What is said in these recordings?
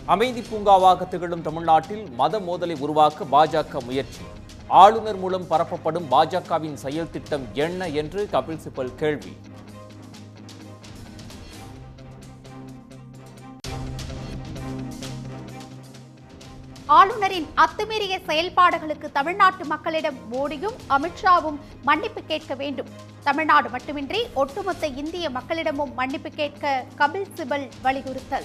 அமைதி பூங்காவாக திகழும் தமிழ்நாட்டில் மத மோதலை உருவாக்க பாஜக முயற்சி ஆளுநர் மூலம் பரப்பப்படும் பாஜகவின் செயல் திட்டம் என்ன என்று கபில் சிபல் கேள்வி ஆளுநரின் அத்துமீறிய செயல்பாடுகளுக்கு தமிழ்நாட்டு மக்களிடம் மோடியும் அமித்ஷாவும் மன்னிப்பு கேட்க வேண்டும் தமிழ்நாடு மட்டுமின்றி ஒட்டுமொத்த இந்திய மக்களிடமும் மன்னிப்பு கேட்க கபில் சிபல் வலியுறுத்தல்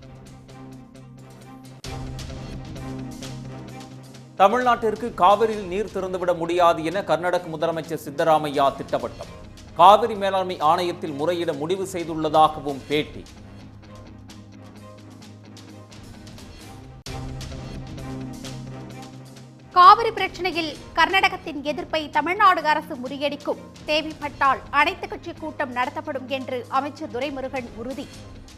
தமிழ்நாட்டிற்கு காவிரியில் நீர் திறந்துவிட முடியாது என கர்நாடக முதலமைச்சர் சித்தராமையா திட்டவட்டம் காவிரி மேலாண்மை ஆணையத்தில் முறையிட முடிவு செய்துள்ளதாகவும் பேட்டி காவிரி பிரச்சனையில் கர்நாடகத்தின் எதிர்ப்பை தமிழ்நாடு அரசு முறியடிக்கும் தேவைப்பட்டால் அனைத்து கட்சி கூட்டம் நடத்தப்படும் என்று அமைச்சர் துரைமுருகன் உறுதி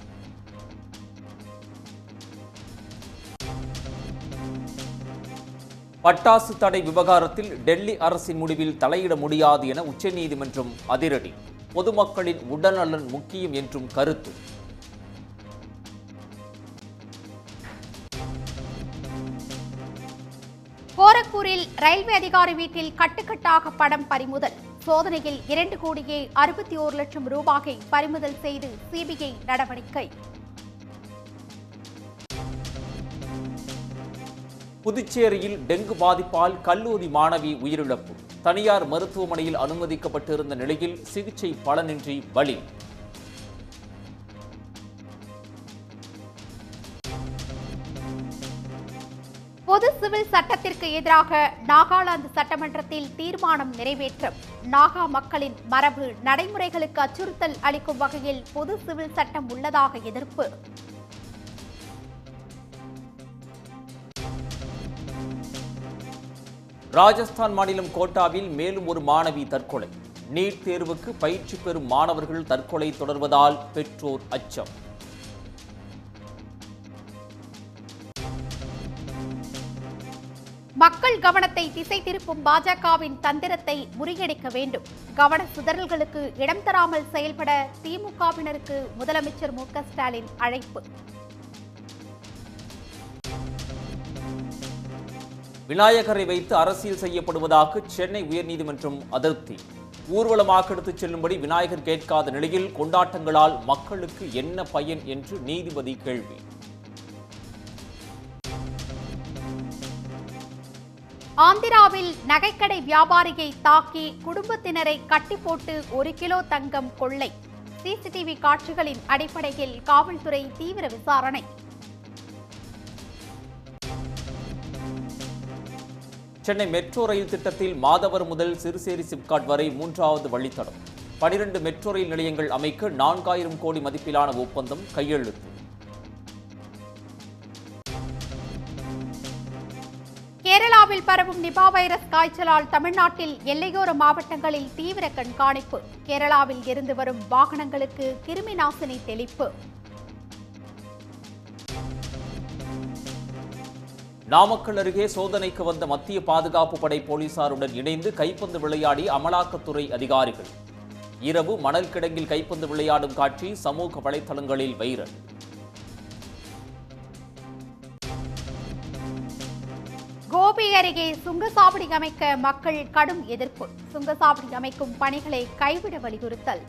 பட்டாசு தடை விவகாரத்தில் டெல்லி அரசின் முடிவில் தலையிட முடியாது என உச்சநீதிமன்றம் அதிரடி பொதுமக்களின் உடல்நலன் முக்கியம் என்றும் கருத்து கோரக்பூரில் ரயில்வே அதிகாரி வீட்டில் கட்டுக்கட்டாக பணம் பறிமுதல் சோதனையில் இரண்டு கோடியே அறுபத்தி ஓரு லட்சம் ரூபாயை பறிமுதல் செய்து சிபிஐ நடவடிக்கை புதுச்சேரியில் டெங்கு பாதிப்பால் கல்லூரி மாணவி உயிரிழப்பு தனியார் மருத்துவமனையில் அனுமதிக்கப்பட்டிருந்த நிலையில் சிகிச்சை பலனின்றி பலி பொது சிவில் சட்டத்திற்கு எதிராக நாகாலாந்து சட்டமன்றத்தில் தீர்மானம் நிறைவேற்றம் நாகா மக்களின் மரபு நடைமுறைகளுக்கு அச்சுறுத்தல் அளிக்கும் வகையில் பொது சிவில் சட்டம் உள்ளதாக எதிர்ப்பு ராஜஸ்தான் மாநிலம் கோட்டாவில் மேலும் ஒரு மாணவி தற்கொலை நீட் தேர்வுக்கு பயிற்சி பெறும் மாணவர்கள் தற்கொலை தொடர்வதால் பெற்றோர் அச்சம் மக்கள் கவனத்தை திசை திருப்பும் பாஜகவின் தந்திரத்தை முறியடிக்க வேண்டும் கவன சிதறல்களுக்கு இடம் தராமல் செயல்பட திமுகவினருக்கு முதலமைச்சர் மு க ஸ்டாலின் அழைப்பு விநாயகரை வைத்து அரசியல் செய்யப்படுவதாக சென்னை உயர்நீதிமன்றம் அதிருப்தி ஊர்வலமாக எடுத்துச் செல்லும்படி விநாயகர் கேட்காத நிலையில் கொண்டாட்டங்களால் மக்களுக்கு என்ன பயன் என்று நீதிபதி கேள்வி ஆந்திராவில் நகைக்கடை வியாபாரியை தாக்கி குடும்பத்தினரை கட்டி போட்டு ஒரு கிலோ தங்கம் கொள்ளை சிசிடிவி காட்சிகளின் அடிப்படையில் காவல்துறை தீவிர விசாரணை சென்னை மெட்ரோ ரயில் திட்டத்தில் மாதவர் முதல் சிறுசேரி சிப்காட் வரை மூன்றாவது வழித்தடம் பனிரெண்டு மெட்ரோ ரயில் நிலையங்கள் அமைக்க நான்காயிரம் கோடி மதிப்பிலான ஒப்பந்தம் கையெழுத்து கேரளாவில் பரவும் நிபா வைரஸ் காய்ச்சலால் தமிழ்நாட்டில் எல்லையோர மாவட்டங்களில் தீவிர கண்காணிப்பு கேரளாவில் இருந்து வரும் வாகனங்களுக்கு கிருமி நாசினி தெளிப்பு நாமக்கல் அருகே சோதனைக்கு வந்த மத்திய பாதுகாப்பு படை போலீசாருடன் இணைந்து கைப்பந்து விளையாடி அமலாக்கத்துறை அதிகாரிகள் இரவு மணல் கிடங்கில் கைப்பந்து விளையாடும் காட்சி சமூக வலைதளங்களில் வைரல் கோபி அருகே சுங்கசாவடி அமைக்க மக்கள் கடும் எதிர்ப்பு சுங்கசாவடி அமைக்கும் பணிகளை கைவிட வலியுறுத்தல்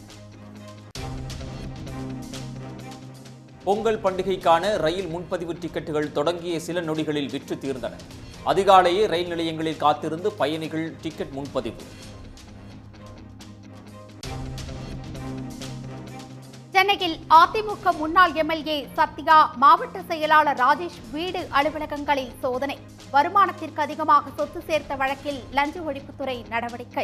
பொங்கல் பண்டிகைக்கான ரயில் முன்பதிவு டிக்கெட்டுகள் தொடங்கிய சில நொடிகளில் விற்று தீர்ந்தன அதிகாலையே ரயில் நிலையங்களில் காத்திருந்து பயணிகள் டிக்கெட் முன்பதிவு சென்னையில் அதிமுக முன்னாள் எம்எல்ஏ சத்யா மாவட்ட செயலாளர் ராஜேஷ் வீடு அலுவலகங்களில் சோதனை வருமானத்திற்கு அதிகமாக சொத்து சேர்த்த வழக்கில் லஞ்ச ஒழிப்புத்துறை நடவடிக்கை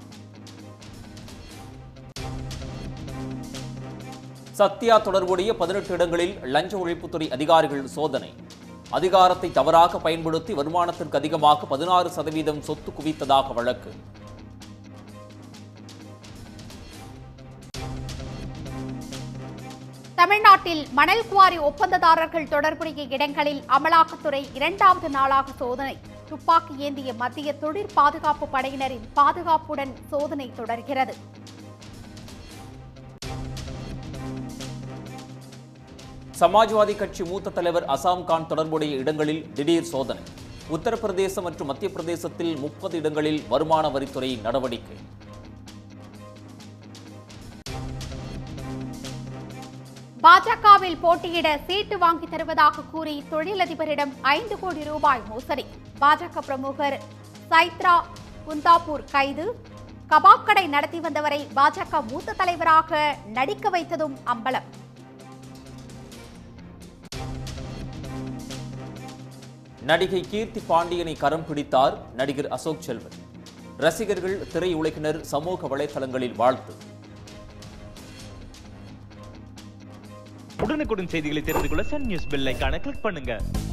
சத்யா தொடர்புடைய பதினெட்டு இடங்களில் லஞ்ச ஒழிப்புத்துறை அதிகாரிகள் சோதனை அதிகாரத்தை தவறாக பயன்படுத்தி வருமானத்திற்கு அதிகமாக பதினாறு சதவீதம் சொத்து குவித்ததாக வழக்கு தமிழ்நாட்டில் மணல் குவாரி ஒப்பந்ததாரர்கள் தொடர்புடைய இடங்களில் அமலாக்கத்துறை இரண்டாவது நாளாக சோதனை துப்பாக்கி ஏந்திய மத்திய தொழிற் பாதுகாப்பு படையினரின் பாதுகாப்புடன் சோதனை தொடர்கிறது சமாஜ்வாதி கட்சி மூத்த தலைவர் அசாம் கான் தொடர்புடைய இடங்களில் திடீர் சோதனை உத்தரப்பிரதேசம் மற்றும் மத்திய பிரதேசத்தில் முப்பது இடங்களில் வருமான வரித்துறை நடவடிக்கை பாஜகவில் போட்டியிட சீட்டு வாங்கி தருவதாக கூறி தொழிலதிபரிடம் ஐந்து கோடி ரூபாய் மோசடி பாஜக பிரமுகர் சைத்ரா குந்தாபூர் கைது கபாப் கடை நடத்தி வந்தவரை பாஜக மூத்த தலைவராக நடிக்க வைத்ததும் அம்பலம் நடிகை கீர்த்தி பாண்டியனை கரம் பிடித்தார் நடிகர் அசோக் செல்வன் ரசிகர்கள் திரையுலகினர் சமூக வலைதளங்களில் வாழ்த்து உடனுக்குடன் செய்திகளை தெரிந்து கொள்ள சன் நியூஸ் பெல் ஐகானை கிளிக் பண்ணுங்க